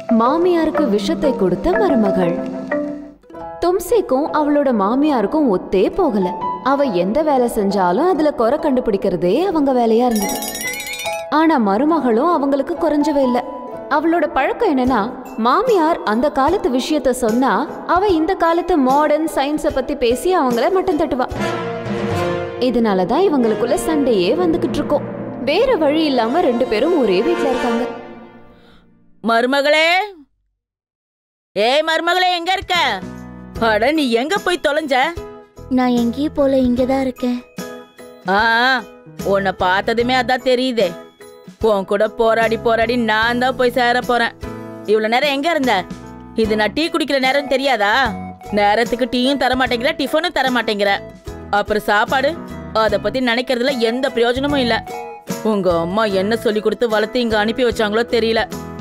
மாமியாருக்கு விஷத்தை கொடுத்த மருமகள் தும்சிக்கும் அவளோட மாமியாருக்கும் ஒத்தே போகல அவ எந்த வேலை செஞ்சாலும் அதுல குறை கண்டுபிடிக்கிறதே அவங்க வேலையா இருந்தது ஆனா மருமகளும் அவங்களுக்கு குறைஞ்சவே இல்ல அவளோட பழக்கம் என்னன்னா மாமியார் அந்த காலத்து விஷயத்த சொன்னா அவ இந்த காலத்து மாடர்ன் சயின்ஸ பத்தி பேசி அவங்கள மட்டம் தட்டுவா இதனாலதான் இவங்களுக்குள்ள சண்டையே வந்துகிட்டு இருக்கோம் வேற வழி இல்லாம ரெண்டு பேரும் ஒரே வீட்ல இருக்காங்க மருமகளே ஏய் மருமகளே எங்க இருக்க அட நீ எங்க போய் தொலைஞ்ச நான் எங்கேயும் போல இங்கதான் இருக்கேன் ஆ உன்னை பார்த்ததுமே அதான் தெரியுதே உன் கூட போராடி போராடி நான் தான் போய் சேர போறேன் இவ்வளவு நேரம் எங்க இருந்த இது நான் டீ குடிக்கிற நேரம் தெரியாதா நேரத்துக்கு டீயும் தர மாட்டேங்கிற டிஃபனும் தர மாட்டேங்கிற அப்புறம் சாப்பாடு அத பத்தி நினைக்கிறதுல எந்த பிரயோஜனமும் இல்ல உங்க அம்மா என்ன சொல்லி கொடுத்து வளர்த்து இங்க அனுப்பி வச்சாங்களோ தெரியல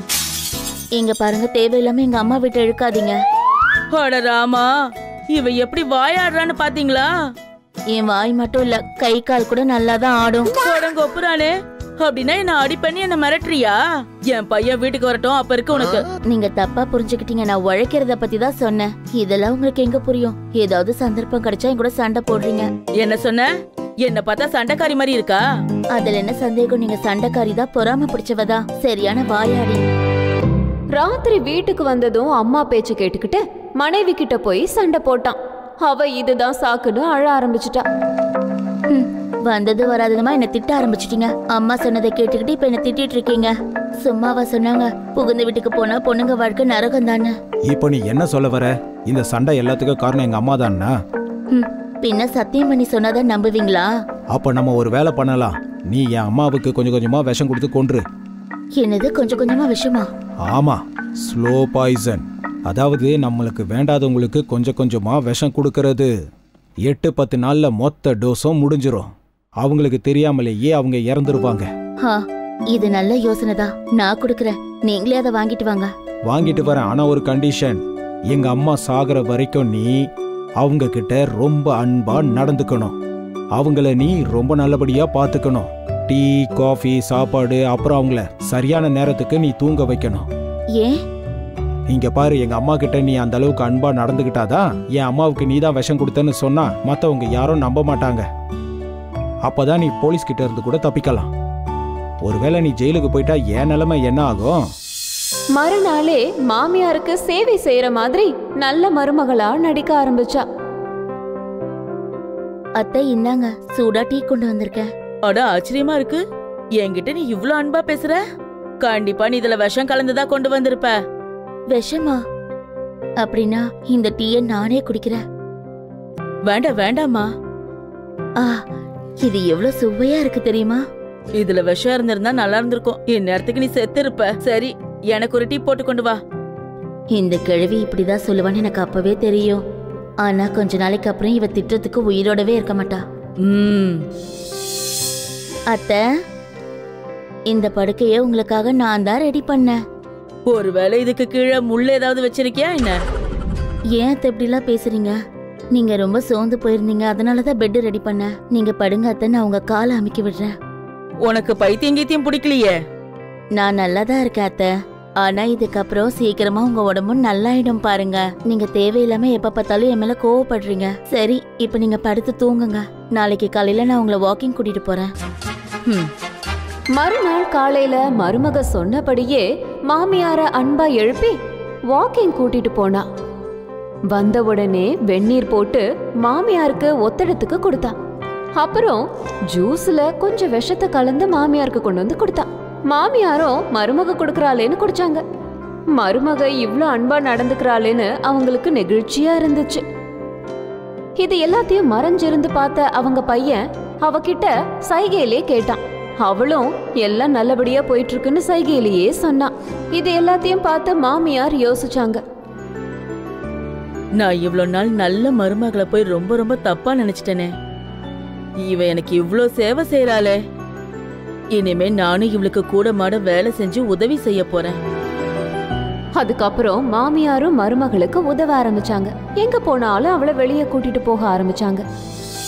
இங்க பாருங்க தேவையில்லாம எங்க அம்மா வீட்டை இழுக்காதீங்க அட ராமா இவ எப்படி வாயாடுறான்னு பாத்தீங்களா என் வாய் மட்டும் இல்ல கை கால் கூட நல்லா தான் ஆடும் கொப்புறானே அப்படின்னா என்ன அடி பண்ணி என்ன மிரட்டுறியா என் பையன் வீட்டுக்கு வரட்டும் அப்ப இருக்கு உனக்கு நீங்க தப்பா புரிஞ்சுக்கிட்டீங்க நான் உழைக்கிறத பத்தி தான் சொன்னேன் இதெல்லாம் உங்களுக்கு எங்க புரியும் ஏதாவது சந்தர்ப்பம் கிடைச்சா என் கூட சண்டை போடுறீங்க என்ன சொன்ன என்ன பார்த்தா சண்டைக்காரி மாதிரி இருக்கா அதுல என்ன சந்தேகம் நீங்க சண்டைக்காரி தான் பொறாம பிடிச்சவதா சரியான வாயாடி ராத்திரி வீட்டுக்கு வந்ததும் அம்மா பேச்சு கேட்டுக்கிட்டு மனைவி கிட்ட போய் சண்டை போட்டான் அவ இதுதான் சாக்குன்னு அழ ஆரம்பிச்சிட்டா ஹம், வந்தது வராததுமா என்ன திட்ட ஆரம்பிச்சிட்டீங்க அம்மா சொன்னதை கேட்டுக்கிட்டு இப்ப என்ன திட்டிட்டு இருக்கீங்க சும்மாவா சொன்னாங்க புகுந்த வீட்டுக்கு போனா பொண்ணுங்க வாழ்க்கை நரகம் தானே இப்போ நீ என்ன சொல்ல வர இந்த சண்டை எல்லாத்துக்கும் காரணம் எங்க அம்மா தானா ஹம், பின்ன சத்தியம் பண்ணி சொன்னாதான் நம்புவீங்களா அப்ப நம்ம ஒரு வேலை பண்ணலாம் நீ என் அம்மாவுக்கு கொஞ்சம் கொஞ்சமா விஷம் கொடுத்து கொன்று என்னது கொஞ்சம் கொஞ்சமா விஷமா ஆமா ஸ்லோ பாய்சன் அதாவது நம்மளுக்கு வேண்டாதவங்களுக்கு கொஞ்சம் கொஞ்சமா விஷம் கொடுக்கறது எட்டு பத்து நாள்ல மொத்த டோஸும் முடிஞ்சிரும் அவங்களுக்கு தெரியாமலேயே அவங்க இறந்துருவாங்க ஹா இது நல்ல யோசனை தான் நான் கொடுக்கறேன் நீங்களே அதை வாங்கிட்டு வாங்க வாங்கிட்டு வரேன் ஆனா ஒரு கண்டிஷன் எங்க அம்மா சாகுற வரைக்கும் நீ அவங்க கிட்ட ரொம்ப அன்பா நடந்துக்கணும் அவங்கள நீ ரொம்ப நல்லபடியா பாத்துக்கணும் டீ காஃபி சாப்பாடு அப்புறம் அவங்கள சரியான நேரத்துக்கு நீ தூங்க வைக்கணும் ஏன் இங்க பாரு எங்க அம்மா கிட்ட நீ அந்த அளவுக்கு அன்பா நடந்துகிட்டாதான் என் அம்மாவுக்கு நீ தான் விஷம் கொடுத்தேன்னு சொன்னா மத்தவங்க யாரும் நம்ப மாட்டாங்க அப்பதான் நீ போலீஸ் கிட்ட இருந்து கூட தப்பிக்கலாம் ஒருவேளை நீ ஜெயிலுக்கு போயிட்டா என் நிலைமை என்ன ஆகும் மறுநாளே மாமியாருக்கு சேவை செய்யற மாதிரி நல்ல மருமகளா நடிக்க ஆரம்பிச்சா அத்தை இந்தாங்க சூடா டீ கொண்டு வந்திருக்கேன் அட ஆச்சரியமா இருக்கு என்கிட்ட நீ இவ்ளோ அன்பா பேசுற கண்டிப்பா நீ இதுல விஷம் கலந்துதான் கொண்டு வந்திருப்ப விஷமா அப்படின்னா இந்த டீயை நானே குடிக்கிறேன் வேண்டாம் வேண்டாம்மா ஆ இது எவ்வளவு சுவையா இருக்கு தெரியுமா இதுல விஷம் இருந்திருந்தா நல்லா இருந்திருக்கும் இந்நேரத்துக்கு நீ செத்து இருப்ப சரி எனக்கு ஒரு டீ போட்டு கொண்டு வா இந்த கிழவி இப்படிதான் சொல்லுவான்னு எனக்கு அப்பவே தெரியும் ஆனா கொஞ்ச நாளைக்கு அப்புறம் இவ திட்டத்துக்கு உயிரோடவே இருக்க மாட்டா ம் அத்தை இந்த படுக்கைய உங்களுக்காக நான் தான் ரெடி பண்ணேன் ஒருவேளை இதுக்கு கீழே முள் ஏதாவது வச்சிருக்கியா என்ன ஏன் அத்தை இப்படிலாம் பேசுறீங்க நீங்க ரொம்ப சோர்ந்து போயிருந்தீங்க அதனால தான் பெட் ரெடி பண்ணேன் நீங்க படுங்க அத்தை நான் உங்க காலை அமுக்கி விடுறேன் உனக்கு பைத்தியம் கீத்தியம் பிடிக்கலையே நான் நல்லா தான் இருக்கேன் அத்தை ஆனா இதுக்கப்புறம் சீக்கிரமா உங்க உடம்பும் நல்லாயிடும் பாருங்க நீங்க தேவையில்லாம எப்ப பார்த்தாலும் என் மேல கோவப்படுறீங்க சரி இப்ப நீங்க படுத்து தூங்குங்க நாளைக்கு காலையில நான் உங்களை வாக்கிங் கூட்டிட்டு போறேன் ம் மறுநாள் காலையில மருமக சொன்னபடியே மாமியார அன்பா எழுப்பி வாக்கிங் கூட்டிட்டு போனா வந்த உடனே வெந்நீர் போட்டு மாமியாருக்கு ஒத்தடத்துக்கு கொடுத்தா அப்புறம் ஜூஸ்ல கொஞ்சம் விஷத்தை கலந்து மாமியாருக்கு கொண்டு வந்து கொடுத்தா மாமியாரும் மருமக கொடுக்கறாளேன்னு குடிச்சாங்க மருமக இவ்ளோ அன்பா நடந்துக்கிறாளேன்னு அவங்களுக்கு நெகிழ்ச்சியா இருந்துச்சு இது எல்லாத்தையும் மறைஞ்சிருந்து பார்த்த அவங்க பையன் அவகிட்ட சைகையிலே கேட்டான் அவளும் எல்லாம் நல்லபடியா போயிட்டு இருக்குன்னு சைகையிலேயே சொன்னான் இது எல்லாத்தையும் பார்த்து மாமியார் யோசிச்சாங்க நான் இவ்ளோ நாள் நல்ல மருமகளை போய் ரொம்ப ரொம்ப தப்பா நினைச்சிட்டேனே இவ எனக்கு இவ்ளோ சேவை செய்யறாளே இனிமே நானும் இவளுக்கு கூட மாட வேலை செஞ்சு உதவி செய்ய போறேன் அதுக்கப்புறம் மாமியாரும் மருமகளுக்கு உதவ ஆரம்பிச்சாங்க எங்க போனாலும் அவளை வெளியே கூட்டிட்டு போக ஆரம்பிச்சாங்க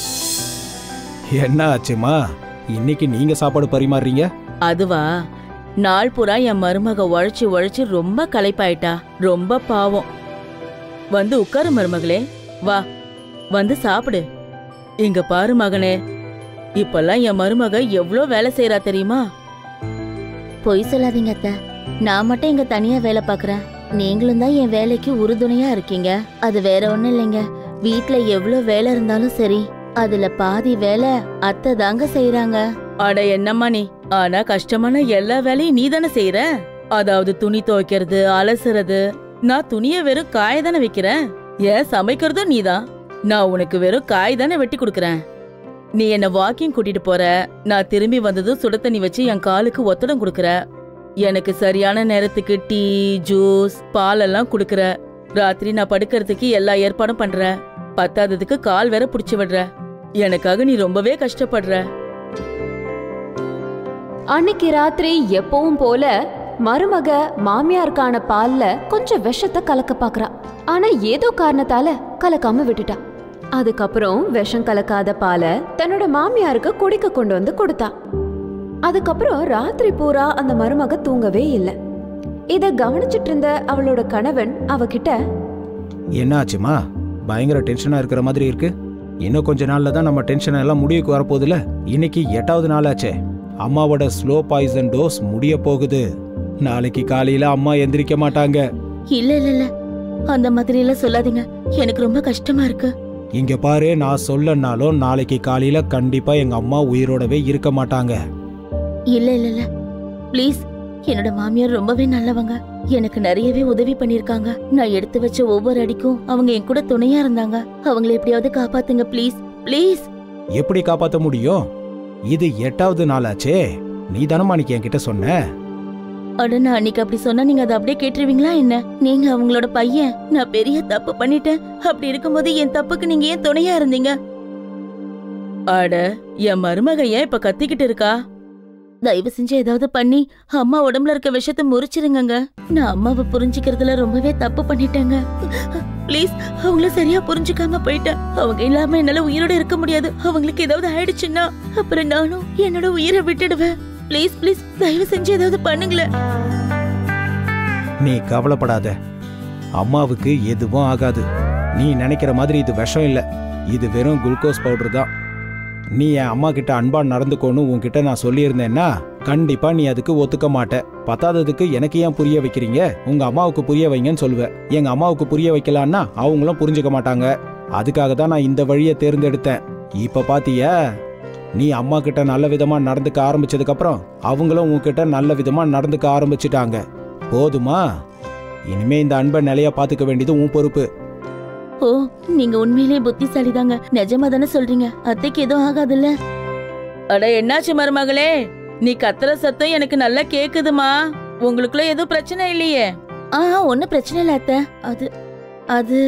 என்ன ஆச்சுமா இன்னைக்கு நீங்க சாப்பாடு பரிமாறுறீங்க அதுவா நாள் பூரா என் மருமக உழைச்சு உழைச்சு ரொம்ப களைப்பாயிட்டா ரொம்ப பாவம் வந்து உட்காரு மருமகளே வா வந்து சாப்பிடு இங்க பாரு மகனே இப்பெல்லாம் என் மருமக எவ்ளோ வேலை செய்யறா தெரியுமா பொய் சொல்லாதீங்க அத்தை நான் மட்டும் இங்க தனியா வேலை பார்க்கறேன் நீங்களும் தான் என் வேலைக்கு உறுதுணையா இருக்கீங்க அது வேற ஒண்ணும் இல்லைங்க வீட்ல எவ்வளவு வேலை இருந்தாலும் சரி அதுல பாதி வேலை அத்தை தாங்க செய்யறாங்க அட என்னம்மா நீ ஆனா கஷ்டமான எல்லா வேலையும் நீ தானே செய்யற அதாவது துணி துவைக்கிறது அலசுறது நான் துணிய வெறும் காய தானே வைக்கிறேன் ஏன் சமைக்கிறதும் நீதான் நான் உனக்கு வெறும் காய் தானே வெட்டி கொடுக்கறேன் நீ என்ன வாக்கிங் கூட்டிட்டு போற நான் திரும்பி வந்ததும் சுட தண்ணி வச்சு என் காலுக்கு ஒத்தடம் கொடுக்கற எனக்கு சரியான நேரத்துக்கு டீ ஜூஸ் பால் எல்லாம் கொடுக்கற ராத்திரி நான் படுக்கிறதுக்கு எல்லா ஏற்பாடும் பண்ற பத்தாததுக்கு கால் வேற புடிச்சு விடுற எனக்காக நீ ரொம்பவே கஷ்டப்படுற அன்னைக்கு ராத்திரி எப்பவும் போல மருமக மாமியாருக்கான பால்ல கொஞ்சம் விஷத்தை கலக்க பாக்குறா ஆனா ஏதோ காரணத்தால கலக்காம விட்டுட்டா அதுக்கப்புறம் விஷம் கலக்காத பாலை தன்னோட மாமியாருக்கு குடிக்க கொண்டு வந்து கொடுத்தா அதுக்கப்புறம் ராத்திரி பூரா அந்த மருமக தூங்கவே இல்லை இத கவனிச்சிட்டு இருந்த அவளோட கணவன் அவகிட்ட என்னாச்சுமா பயங்கர டென்ஷனா இருக்கிற மாதிரி இருக்கு இன்னும் கொஞ்ச நாள்ல தான் நம்ம டென்ஷன் எல்லாம் முடிவுக்கு வரப்போகுதுல இன்னைக்கு எட்டாவது நாளாச்சே அம்மாவோட ஸ்லோ பாய்சன் டோஸ் முடிய போகுது நாளைக்கு காலையில அம்மா எந்திரிக்க மாட்டாங்க இல்ல இல்ல இல்ல அந்த மாதிரி எல்லாம் சொல்லாதீங்க எனக்கு ரொம்ப கஷ்டமா இருக்கு இங்க பாரு நான் சொல்லனாலும் நாளைக்கு காலையில கண்டிப்பா எங்க அம்மா உயிரோடவே இருக்க மாட்டாங்க இல்ல இல்ல இல்ல ப்ளீஸ் என்னோட மாமியார் ரொம்பவே நல்லவங்க எனக்கு நிறையவே உதவி பண்ணிருக்காங்க நான் எடுத்து வச்ச ஒவ்வொரு அடிக்கும் அவங்க என் கூட துணையா இருந்தாங்க அவங்கள எப்படியாவது காப்பாத்துங்க ப்ளீஸ் ப்ளீஸ் எப்படி காப்பாத்த முடியும் இது எட்டாவது நாளாச்சே நீ தானமா அன்னைக்கு என்கிட்ட சொன்ன அட நான் அன்னைக்கு அப்படி சொன்னா நீங்க அதை அப்படியே கேட்டுருவீங்களா என்ன நீங்க அவங்களோட பையன் நான் பெரிய தப்பு பண்ணிட்டேன் அப்படி இருக்கும்போது என் தப்புக்கு நீங்க ஏன் துணையா இருந்தீங்க அட என் மருமக ஏன் இப்ப கத்திக்கிட்டு இருக்கா தயவு செஞ்சு ஏதாவது பண்ணி அம்மா உடம்புல இருக்க விஷயத்த முறிச்சிருங்கங்க நான் அம்மாவை புரிஞ்சுக்கிறதுல ரொம்பவே தப்பு பண்ணிட்டேங்க ப்ளீஸ் அவங்கள சரியா புரிஞ்சுக்காம போயிட்டேன் அவங்க இல்லாம என்னால உயிரோட இருக்க முடியாது அவங்களுக்கு ஏதாவது ஆயிடுச்சுன்னா அப்புறம் நானும் என்னோட உயிரை விட்டுடுவேன் ப்ளீஸ் ப்ளீஸ் தயவு செஞ்சு ஏதாவது பண்ணுங்களேன் நீ கவலைப்படாத அம்மாவுக்கு எதுவும் ஆகாது நீ நினைக்கிற மாதிரி இது விஷம் இல்ல இது வெறும் குளுக்கோஸ் பவுடர் தான் நீ என் அம்மா கிட்ட அன்பா நடந்துக்கோன்னு உன்கிட்ட நான் சொல்லியிருந்தேன்னா கண்டிப்பா நீ அதுக்கு ஒத்துக்க மாட்ட பத்தாததுக்கு எனக்கு ஏன் புரிய வைக்கிறீங்க உங்க அம்மாவுக்கு புரிய வைங்கன்னு சொல்லுவேன் எங்க அம்மாவுக்கு புரிய வைக்கலான்னா அவங்களும் புரிஞ்சுக்க மாட்டாங்க அதுக்காக தான் நான் இந்த வழியை தேர்ந்தெடுத்தேன் இப்ப பாத்தியா நீ அம்மா கிட்ட நல்ல விதமா நடந்துக்க ஆரம்பிச்சதுக்கு அப்புறம் அவங்களும் உன்கிட்ட நல்ல விதமா நடந்துக்க ஆரம்பிச்சிட்டாங்க போதுமா இனிமே இந்த அன்பை நிலையா பாத்துக்க வேண்டியது உன் பொறுப்பு ஓ நீங்க உண்மையிலேயே புத்திசாலி தாங்க நிஜமா தானே சொல்றீங்க அத்தைக்கு எதுவும் ஆகாதுல்ல அட என்னாச்சு மருமகளே நீ கத்துற சத்தம் எனக்கு நல்லா கேக்குதுமா உங்களுக்குள்ள எதுவும் பிரச்சனை இல்லையே ஆ ஒன்னும் பிரச்சனை இல்ல அத்தை அது அது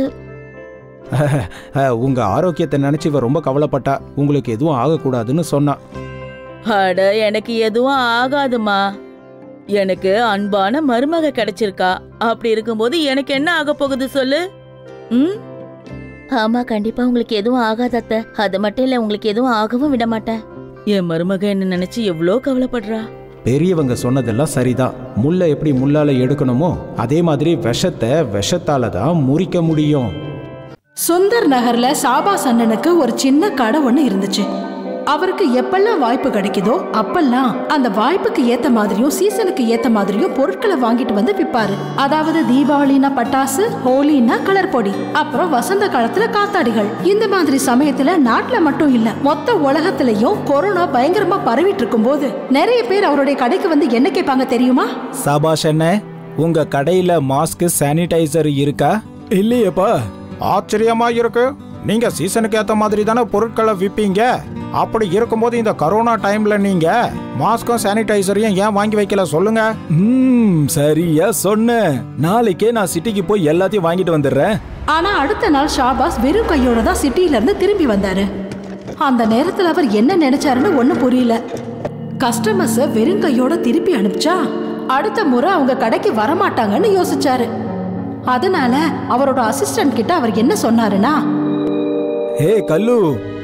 அஹ், உங்க ஆரோக்கியத்தை நினைச்சு இவ ரொம்ப கவலைப்பட்டா உங்களுக்கு எதுவும் ஆகக்கூடாதுன்னு சொன்னா அட எனக்கு எதுவும் ஆகாதுமா எனக்கு அன்பான மருமக கிடைச்சிருக்கா அப்படி இருக்கும்போது எனக்கு என்ன ஆக போகுது சொல்லு ம் ஆமா கண்டிப்பா உங்களுக்கு எதுவும் ஆகாது அத்தை அது மட்டும் இல்ல உங்களுக்கு எதுவும் ஆகவும் விட மாட்டேன் என் மருமக என்ன நினைச்சு எவ்வளோ கவலைப்படுறா பெரியவங்க சொன்னதெல்லாம் சரிதான் முல்லை எப்படி முள்ளால எடுக்கணுமோ அதே மாதிரி விஷத்தை விஷத்தால தான் முறிக்க முடியும் சுந்தர் நகர்ல சாபாஸ் அண்ணனுக்கு ஒரு சின்ன கடை ஒண்ணு இருந்துச்சு அவருக்கு எப்பெல்லாம் வாய்ப்பு கிடைக்குதோ அப்பெல்லாம் அந்த வாய்ப்புக்கு ஏத்த மாதிரியும் சீசனுக்கு ஏத்த மாதிரியும் பொருட்களை வாங்கிட்டு வந்து விற்பாரு அதாவது தீபாவளினா பட்டாசு ஹோலினா கலர் பொடி அப்புறம் வசந்த காலத்துல காத்தாடிகள் இந்த மாதிரி சமயத்துல நாட்டுல மட்டும் இல்ல மொத்த உலகத்திலயும் கொரோனா பயங்கரமா பரவிட்டு இருக்கும்போது நிறைய பேர் அவருடைய கடைக்கு வந்து என்ன கேட்பாங்க தெரியுமா சாபாஷ் என்ன உங்க கடையில மாஸ்க் சானிடைசர் இருக்கா இல்லையேப்பா ஆச்சரியமா இருக்கு நீங்க சீசனுக்கு ஏத்த மாதிரி தானே பொருட்களை விப்பீங்க அப்படி இருக்கும்போது இந்த கரோனா டைம்ல நீங்க மாஸ்கும் சானிடைசரையும் ஏன் வாங்கி வைக்கல சொல்லுங்க ம் சரியா சொன்ன நாளைக்கே நான் சிட்டிக்கு போய் எல்லாத்தையும் வாங்கிட்டு வந்துடுறேன் ஆனா அடுத்த நாள் ஷாபாஸ் வெறும் கையோட தான் சிட்டில இருந்து திரும்பி வந்தாரு அந்த நேரத்துல அவர் என்ன நினைச்சாருன்னு ஒண்ணும் புரியல கஸ்டமர்ஸ வெறும் கையோட திருப்பி அனுப்பிச்சா அடுத்த முறை அவங்க கடைக்கு வரமாட்டாங்கன்னு யோசிச்சாரு அதனால அவரோட அசிஸ்டன்ட் கிட்ட அவர் என்ன சொன்னாருன்னா ஹே கல்லு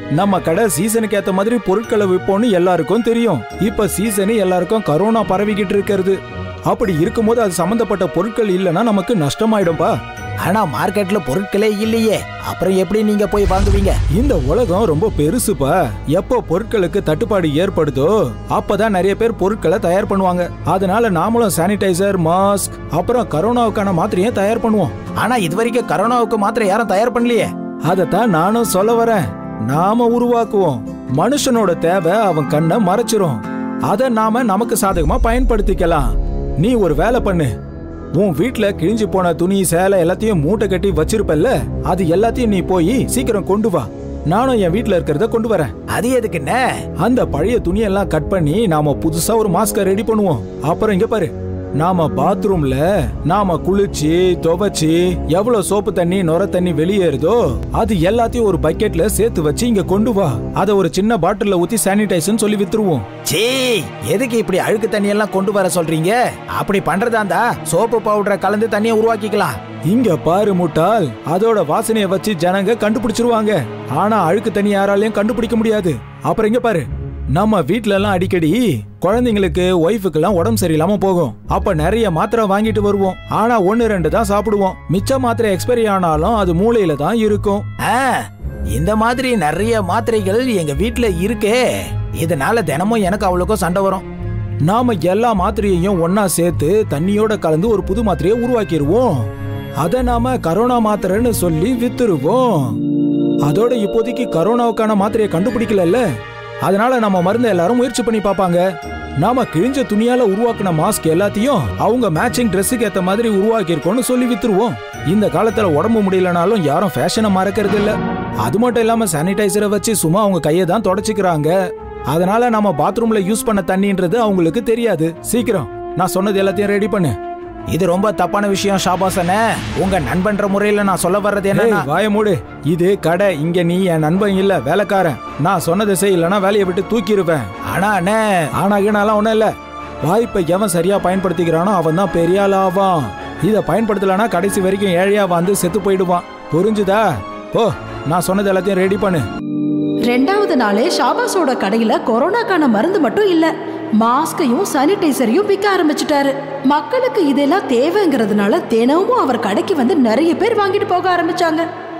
நம்ம கடை சீசனுக்கு ஏத்த மாதிரி பொருட்களை விற்போம்னு எல்லாருக்கும் தெரியும் இப்ப சீசனு எல்லாருக்கும் கரோனா பரவிக்கிட்டு இருக்கிறது அப்படி இருக்கும்போது அது சம்பந்தப்பட்ட பொருட்கள் இல்லைன்னா நமக்கு நஷ்டமாயிடும்பா ஆனா மார்க்கெட்ல பொருட்களே இல்லையே அப்புறம் எப்படி நீங்க போய் வாங்குவீங்க இந்த உலகம் ரொம்ப பெருசுப்பா எப்போ பொருட்களுக்கு தட்டுப்பாடு ஏற்படுதோ அப்பதான் நிறைய பேர் பொருட்களை தயார் பண்ணுவாங்க அதனால நாமளும் சானிடைசர் மாஸ்க் அப்புறம் கரோனாவுக்கான மாத்திரையும் தயார் பண்ணுவோம் ஆனா இது வரைக்கும் கரோனாவுக்கு மாத்திரை யாரும் தயார் பண்ணலையே அதத்தான் நானும் சொல்ல வரேன் நாம உருவாக்குவோம் மனுஷனோட தேவை அவன் கண்ணை மறைச்சிரும் அத நாம நமக்கு சாதகமா பயன்படுத்திக்கலாம் நீ ஒரு வேலை பண்ணு உன் வீட்ல கிழிஞ்சு போன துணி சேலை எல்லாத்தையும் மூட்டை கட்டி வச்சிருப்பல்ல அது எல்லாத்தையும் நீ போய் சீக்கிரம் கொண்டு வா நானும் என் வீட்ல இருக்கிறத கொண்டு வரேன் அது எதுக்குண்ணே அந்த பழைய துணியெல்லாம் கட் பண்ணி நாம புதுசா ஒரு மாஸ்க ரெடி பண்ணுவோம் அப்புறம் இங்க பாரு நாம பாத்ரூம்ல நாம குளிச்சு துவைச்சு எவ்வளவு சோப்பு தண்ணி நுர தண்ணி வெளியேறுதோ அது எல்லாத்தையும் ஒரு பக்கெட்ல சேர்த்து வச்சு இங்க கொண்டு வா அத ஒரு சின்ன பாட்டில்ல ஊத்தி சானிடைசர்னு சொல்லி வித்துருவோம் சீ எதுக்கு இப்படி அழுக்கு தண்ணி எல்லாம் கொண்டு வர சொல்றீங்க அப்படி பண்றதா இருந்தா சோப்பு பவுடரை கலந்து தண்ணியை உருவாக்கிக்கலாம் இங்க பாரு முட்டாள் அதோட வாசனைய வச்சு ஜனங்க கண்டுபிடிச்சிருவாங்க ஆனா அழுக்கு தண்ணி யாராலையும் கண்டுபிடிக்க முடியாது அப்புறம் இங்க பாரு நம்ம வீட்ல எல்லாம் அடிக்கடி குழந்தைங்களுக்கு ஒய்ஃபுக்கெல்லாம் உடம்பு சரியில்லாம போகும் அப்ப நிறைய மாத்திரை வாங்கிட்டு வருவோம் ஆனா ஒன்னு ரெண்டு தான் சாப்பிடுவோம் மிச்ச மாத்திரை எக்ஸ்பைரி ஆனாலும் அது மூளையில தான் இருக்கும் ஆ, இந்த மாதிரி நிறைய மாத்திரைகள் எங்க வீட்ல இருக்கே இதனால தினமும் எனக்கு அவ்வளோக்கும் சண்டை வரும் நாம எல்லா மாத்திரையையும் ஒன்னா சேர்த்து தண்ணியோட கலந்து ஒரு புது மாத்திரையை உருவாக்கிடுவோம் அத நாம கரோனா மாத்திரைன்னு சொல்லி வித்துருவோம் அதோட இப்போதைக்கு கரோனாவுக்கான மாத்திரையை கண்டுபிடிக்கலல்ல அதனால நம்ம மருந்து எல்லாரும் முயற்சி பண்ணி பார்ப்பாங்க நாம கிழிஞ்ச துணியால உருவாக்குன மாஸ்க் எல்லாத்தையும் அவங்க மேட்சிங் ட்ரெஸ்ஸுக்கு ஏத்த மாதிரி உருவாக்கியிருக்கோம்னு சொல்லி வித்துருவோம் இந்த காலத்துல உடம்பு முடியலனாலும் யாரும் ஃபேஷனை மறக்கிறது இல்ல அது மட்டும் இல்லாம சானிடைசரை வச்சு சும்மா அவங்க கையை தான் தொடச்சிக்கிறாங்க அதனால நம்ம பாத்ரூம்ல யூஸ் பண்ண தண்ணின்றது அவங்களுக்கு தெரியாது சீக்கிரம் நான் சொன்னது எல்லாத்தையும் ரெடி பண்ணு இது ரொம்ப தப்பான விஷயம் ஷாபாசனே உங்க நண்பன்ற முறையில நான் சொல்ல வர்றது என்னன்னா ஏய், வாய மூடு இது கடை இங்க நீ என் நண்பன் இல்ல வேலைக்காரன் நான் சொன்னதை செய் இல்லைன்னா வேலையை விட்டு தூக்கிடுவேன் ஆனா அண்ணே ஆனா கீனாலாம் ஒண்ணும் இல்ல வாய்ப்பை எவன் சரியா பயன்படுத்திக்கிறானோ அவன் தான் பெரிய ஆள் ஆவான் இத பயன்படுத்தலனா கடைசி வரைக்கும் ஏழையா வந்து செத்து போயிடுவான் புரிஞ்சுதா போ நான் சொன்னது எல்லாத்தையும் ரெடி பண்ணு ரெண்டாவது நாளே ஷாபாஸோட கடையில கொரோனாக்கான மருந்து மட்டும் இல்ல மாஸ்கையும் சானிடைசரையும் விற்க ஆரம்பிச்சிட்டாரு மக்களுக்கு இதெல்லாம் தேவைங்கிறதுனால தினமும் அவர் கடைக்கு வந்து நிறைய பேர் வாங்கிட்டு போக ஆரம்பிச்சாங்க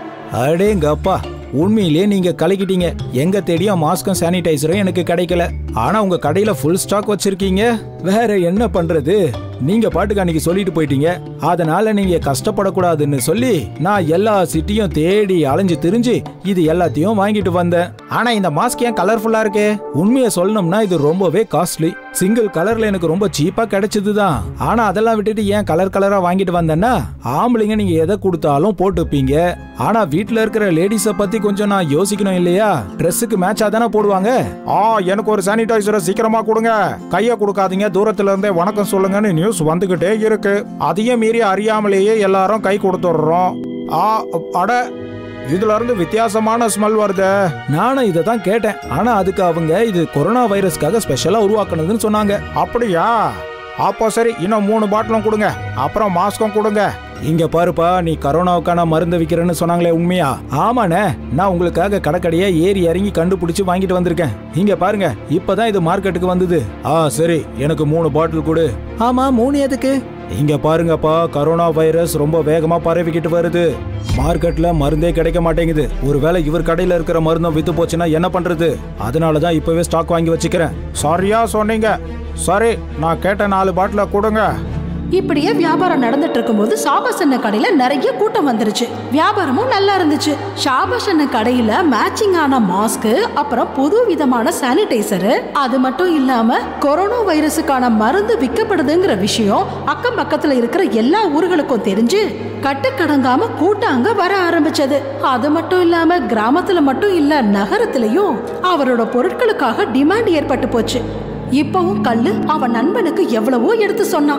அடேங்க அப்பா உண்மையிலேயே நீங்க கலக்கிட்டீங்க எங்க தேடியும் மாஸ்க்கும் சானிடைசரும் எனக்கு கிடைக்கல ஆனா உங்க கடையில ஃபுல் ஸ்டாக் வச்சிருக்கீங்க வேற என்ன பண்றது நீங்க பாட்டுக்கு அன்னைக்கு சொல்லிட்டு போயிட்டீங்க அதனால நீங்க கஷ்டப்படக்கூடாதுன்னு சொல்லி நான் எல்லா சிட்டியும் தேடி அலைஞ்சு திரிஞ்சு இது எல்லாத்தையும் வாங்கிட்டு வந்தேன் ஆனா இந்த மாஸ்க் ஏன் கலர்ஃபுல்லா இருக்கு உண்மையை சொல்லணும்னா இது ரொம்பவே காஸ்ட்லி சிங்கிள் கலர்ல எனக்கு ரொம்ப சீப்பா கிடைச்சதுதான் ஆனா அதெல்லாம் விட்டுட்டு ஏன் கலர் கலரா வாங்கிட்டு வந்தேன்னா ஆம்பளைங்க நீங்க எதை கொடுத்தாலும் போட்டுப்பீங்க ஆனா வீட்ல இருக்கிற லேடிஸ பத்தி கொஞ்சம் நான் யோசிக்கணும் இல்லையா ட்ரெஸ்ஸுக்கு மேட்சா தானே போடுவாங்க ஆ எனக்கு ஒரு சானிடைசரை சீக்கிரமா கொடுங்க கைய கொடுக்காதீங்க தூரத்துல இருந்தே வணக்கம் சொல்லுங்கன்னு நியூஸ் வந்துகிட்டே இருக்கு அதையும் மீறி அறியாமலேயே எல்லாரும் கை கொடுத்துடுறோம் ஆ அட இதுல இருந்து வித்தியாசமான ஸ்மெல் வருதே நானும் இதை தான் கேட்டேன் ஆனா அதுக்கு அவங்க இது கொரோனா வைரஸ்க்காக ஸ்பெஷலா உருவாக்குனதுன்னு சொன்னாங்க அப்படியா அப்போ சரி இன்னும் மூணு பாட்டிலும் கொடுங்க அப்புறம் மாஸ்க்கும் கொடுங்க இங்க பாருப்பா நீ கரோனாவுக்கான மருந்து விக்கிறேன்னு சொன்னாங்களே உண்மையா ஆமாண்ணே நான் உங்களுக்காக கடைக்கடையா ஏறி இறங்கி கண்டுபிடிச்சு வாங்கிட்டு வந்திருக்கேன் இங்க பாருங்க இப்பதான் இது மார்க்கெட்டுக்கு வந்தது ஆ சரி எனக்கு மூணு பாட்டில் கொடு ஆமா மூணு எதுக்கு இங்க பாருங்கப்பா கரோனா வைரஸ் ரொம்ப வேகமா பரவிக்கிட்டு வருது மார்க்கெட்ல மருந்தே கிடைக்க மாட்டேங்குது ஒருவேளை இவர் கடையில இருக்கிற மருந்தும் வித்து போச்சுன்னா என்ன பண்றது அதனால தான் இப்பவே ஸ்டாக் வாங்கி வச்சுக்கிறேன் சரியா சொன்னீங்க சரி நான் கேட்ட நாலு பாட்டில கொடுங்க இப்படியே வியாபாரம் நடந்துட்டு இருக்கும்போது ஷாபாஸ் அண்ணன் கடையில நிறைய கூட்டம் வந்துருச்சு வியாபாரமும் நல்லா இருந்துச்சு ஷாபாஸ் அண்ணன் கடையில மேட்சிங் ஆன மாஸ்க் அப்புறம் புது விதமான சானிடைசர் அது மட்டும் இல்லாம கொரோனா வைரஸுக்கான மருந்து விற்கப்படுதுங்கிற விஷயம் அக்கம் பக்கத்துல இருக்கிற எல்லா ஊர்களுக்கும் தெரிஞ்சு கட்டுக்கடங்காம கூட்டம் அங்க வர ஆரம்பிச்சது அது மட்டும் இல்லாம கிராமத்துல மட்டும் இல்ல நகரத்திலயும் அவரோட பொருட்களுக்காக டிமாண்ட் ஏற்பட்டு போச்சு இப்பவும் கல்லு அவன் நண்பனுக்கு எவ்வளவோ எடுத்து சொன்னான்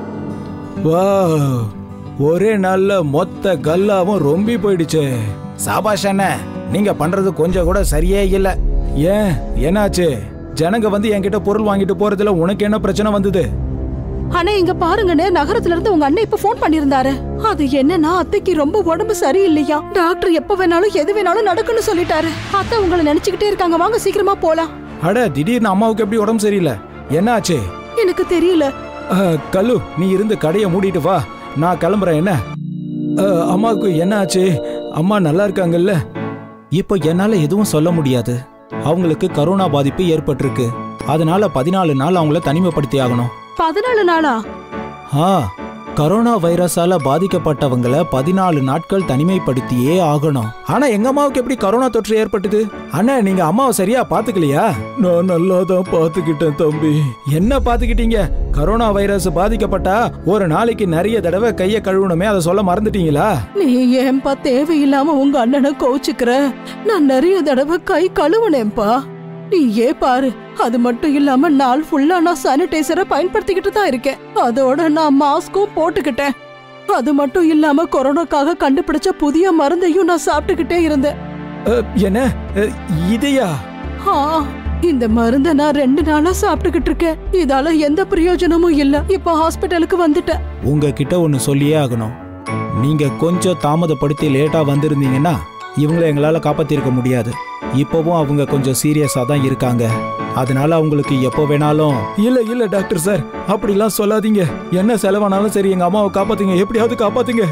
வா ஒரே நாள்ல மொத்த கல்லாவும் ரொம்பி போயிடுச்சே சாபாஷ் அண்ணன் நீங்க பண்றது கொஞ்சம் கூட சரியே இல்ல ஏன் என்னாச்சு ஜனங்க வந்து என்கிட்ட பொருள் வாங்கிட்டு போறதுல உனக்கு என்ன பிரச்சனை வந்தது ஆனா இங்க பாருங்கண்ணே நகரத்துல இருந்து உங்க அண்ணன் இப்ப ஃபோன் பண்ணிருந்தாரு அது என்னன்னா அத்தைக்கு ரொம்ப உடம்பு சரியில்லையா டாக்டர் எப்ப வேணாலும் எது வேணாலும் நடக்குன்னு சொல்லிட்டாரு அத்தை உங்களை நினைச்சுக்கிட்டே இருக்காங்க வாங்க சீக்கிரமா போலாம் அட திடீர்னு அம்மாவுக்கு எப்படி உடம்பு சரியில்லை என்ன ஆச்சு எனக்கு தெரியல அஹ், கல்லு நீ இருந்து கடையை மூடிட்டு வா நான் கிளம்புறேன் என்ன அஹ், அம்மாவுக்கு என்ன ஆச்சு அம்மா நல்லா இருக்காங்கல்ல இப்போ என்னால எதுவும் சொல்ல முடியாது அவங்களுக்கு கரோனா பாதிப்பு ஏற்பட்டிருக்கு அதனால பதினாலு நாள் அவங்கள தனிமைப்படுத்தி ஆகணும் பதினாலு நாளா ஆ கரோனா வைரஸால பாதிக்கப்பட்டவங்கள பதினாலு நாட்கள் தனிமைப்படுத்தியே ஆகணும் ஆனா எங்க அம்மாவுக்கு எப்படி கரோனா தொற்று ஏற்பட்டது அண்ணா நீங்க அம்மாவை சரியா பாத்துக்கலையா நான் நல்லா தான் பாத்துக்கிட்டேன் தம்பி என்ன பாத்துக்கிட்டீங்க கரோனா வைரஸ் பாதிக்கப்பட்டா ஒரு நாளைக்கு நிறைய தடவை கைய கழுவணுமே அதை சொல்ல மறந்துட்டீங்களா நீ ஏன்பா தேவையில்லாம உங்க அண்ணனை கோச்சுக்கிற நான் நிறைய தடவை கை கழுவுனேன்பா நீ ஏ பாரு அது மட்டும் இல்லாம நாள் ஃபுல்லா நான் சானிடைசரை பயன்படுத்திக்கிட்டு தான் இருக்கேன் அதோட நான் மாஸ்க்கும் போட்டுக்கிட்டேன் அது மட்டும் இல்லாம கொரோனாக்காக கண்டுபிடிச்ச புதிய மருந்தையும் நான் சாப்பிட்டுக்கிட்டே இருந்தேன் அஹ், என்ன அஹ், இதையா ஆ, இந்த மருந்தை நான் ரெண்டு நாளா சாப்பிட்டுக்கிட்டு இருக்கேன் இதால எந்த பிரயோஜனமும் இல்ல இப்ப ஹாஸ்பிட்டலுக்கு வந்துட்டேன் உங்ககிட்ட ஒன்று சொல்லியே ஆகணும் நீங்க கொஞ்சம் தாமதப்படுத்தி லேட்டா வந்திருந்தீங்கன்னா இவங்கள எங்களால காப்பாத்திருக்க முடியாது இப்போவும் அவங்க கொஞ்சம் சீரியஸா தான் இருக்காங்க அதனால அவங்களுக்கு எப்போ வேணாலும் இல்ல இல்ல டாக்டர் சார் அப்படிலாம் சொல்லாதீங்க என்ன செலவானாலும் சரி எங்க அம்மாவை காப்பாத்துங்க எப்படியாவது காப்பாத்துங்க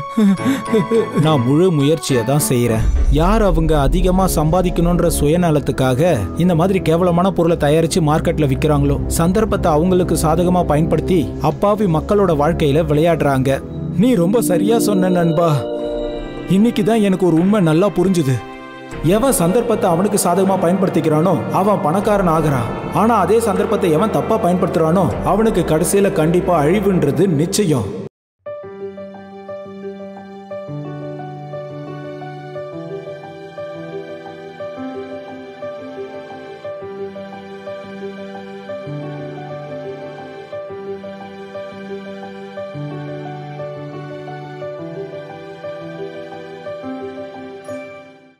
நான் முழு முயற்சியை தான் செய்யறேன் யார் அவங்க அதிகமா சம்பாதிக்கணுன்ற சுயநலத்துக்காக இந்த மாதிரி கேவலமான பொருளை தயாரிச்சு மார்க்கெட்ல விக்கிறாங்களோ சந்தர்ப்பத்தை அவங்களுக்கு சாதகமா பயன்படுத்தி அப்பாவி மக்களோட வாழ்க்கையில விளையாடுறாங்க நீ ரொம்ப சரியா சொன்ன நண்பா இன்னைக்கு தான் எனக்கு ஒரு உண்மை நல்லா புரிஞ்சுது எவன் சந்தர்ப்பத்தை அவனுக்கு சாதகமா பயன்படுத்திக்கிறானோ அவன் பணக்காரன் ஆகுறான் ஆனா அதே சந்தர்ப்பத்தை எவன் தப்பா பயன்படுத்துறானோ அவனுக்கு கடைசியில கண்டிப்பா அழிவுன்றது நிச்சயம்